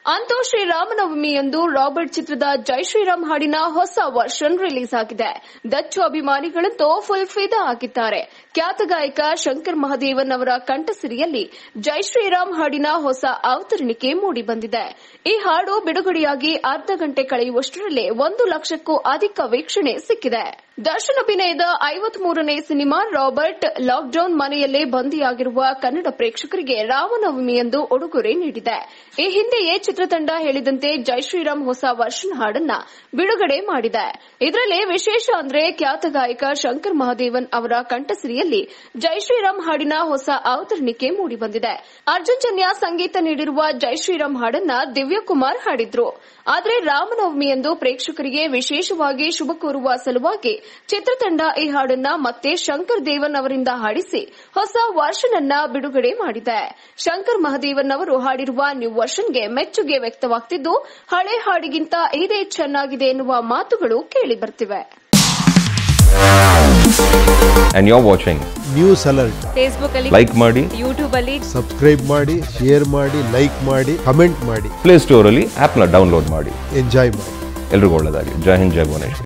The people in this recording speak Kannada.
ಅಂತೂ ಶ್ರೀರಾಮನವಮಿಯಂದು ರಾಬರ್ಟ್ ಚಿತ್ರದ ಜೈ ಶ್ರೀರಾಮ್ ಹಾಡಿನ ಹೊಸ ವರ್ಷನ್ ರಿಲೀಸ್ ಆಗಿದೆ ದಚ್ಚು ಅಭಿಮಾನಿಗಳಂತೂ ಫುಲ್ ಫಿದಾ ಆಗಿದ್ದಾರೆ ಖ್ಯಾತ ಗಾಯಕ ಶಂಕರ್ ಮಹದೇವನ್ ಅವರ ಕಂಠಸಿರಿಯಲ್ಲಿ ಜೈ ಶ್ರೀರಾಮ್ ಹಾಡಿನ ಹೊಸ ಅವತರಣಿಕೆ ಮೂಡಿಬಂದಿದೆ ಈ ಹಾಡು ಬಿಡುಗಡೆಯಾಗಿ ಅರ್ಧ ಗಂಟೆ ಕಳೆಯುವಷ್ಟರಲ್ಲೇ ಒಂದು ಲಕ್ಷಕ್ಕೂ ಅಧಿಕ ವೀಕ್ಷಣೆ ಸಿಕ್ಕಿದೆ ದರ್ಶನ್ ಅಭಿನಯದ ಐವತ್ಮೂರನೇ ಸಿನಿಮಾ ರಾಬರ್ಟ್ ಲಾಕ್ಡೌನ್ ಮನೆಯಲ್ಲೇ ಬಂದಿಯಾಗಿರುವ ಕನ್ನಡ ಪ್ರೇಕ್ಷಕರಿಗೆ ರಾಮನವಮಿಯಂದು ಉಡುಗೊರೆ ನೀಡಿದೆ ಈ ಹಿಂದೆಯೇ ಚಿತ್ರತಂಡ ಹೇಳಿದಂತೆ ಜೈ ಶ್ರೀರಾಮ್ ಹೊಸ ವರ್ಷನ್ ಹಾಡನ್ನ ಬಿಡುಗಡೆ ಮಾಡಿದೆ ಇದರಲ್ಲಿ ವಿಶೇಷ ಅಂದ್ರೆ ಖ್ಯಾತ ಗಾಯಕ ಶಂಕರ್ ಮಹಾದೇವನ್ ಅವರ ಕಂಠಸಿರಿಯಲ್ಲಿ ಜೈ ಶ್ರೀರಾಮ್ ಹಾಡಿನ ಹೊಸ ಅವತರಣಿಕೆ ಮೂಡಿಬಂದಿದೆ ಅರ್ಜುನ್ ಜನ್ಯ ಸಂಗೀತ ನೀಡಿರುವ ಜೈ ಶ್ರೀರಾಮ್ ಹಾಡನ್ನ ದಿವ್ಯಕುಮಾರ್ ಹಾಡಿದ್ರು ಆದರೆ ರಾಮನವಮಿಯಂದು ಪ್ರೇಕ್ಷಕರಿಗೆ ವಿಶೇಷವಾಗಿ ಶುಭ ಕೋರುವ ಸಲುವಾಗಿ ಚಿತ್ರತಂಡ ಈ ಹಾಡನ್ನ ಮತ್ತೆ ಶಂಕರ್ ದೇವನ್ ಅವರಿಂದ ಹಾಡಿಸಿ ಹೊಸ ವರ್ಷನ್ ಅನ್ನ ಬಿಡುಗಡೆ ಮಾಡಿದೆ ಶಂಕರ್ ಮಹದೇವನ್ ಅವರು ಹಾಡಿರುವ ನ್ಯೂ ವರ್ಷನ್ಗೆ ಮೆಚ್ಚುಗೆ ವ್ಯಕ್ತವಾಗ್ತಿದ್ದು ಹಳೆ ಹಾಡಿಗಿಂತ ಇದೇ ಚೆನ್ನಾಗಿದೆ ಎನ್ನುವ ಮಾತುಗಳು ಕೇಳಿಬರ್ತಿವೆ and you're watching. News alert Facebook ಅಲ್ಲಿ Like ಮಾಡಿ ಯೂಟ್ಯೂಬ್ ಅಲ್ಲಿ ಸಬ್ಸ್ಕ್ರೈಬ್ ಮಾಡಿ ಶೇರ್ ಮಾಡಿ ಲೈಕ್ ಮಾಡಿ ಕಮೆಂಟ್ ಮಾಡಿ ಪ್ಲೇ ಸ್ಟೋರಲ್ಲಿ ಆ್ಯಪ್ನ ಡೌನ್ಲೋಡ್ ಮಾಡಿ ಎಂಜಾಯ್ ಮಾಡಿ ಎಲ್ರಿಗೂ ಒಳ್ಳೆಯದಾಗಲಿ ಜೈ ಹಿಂದ್ ಜೈ ಭುವನೇಶ್ವರ್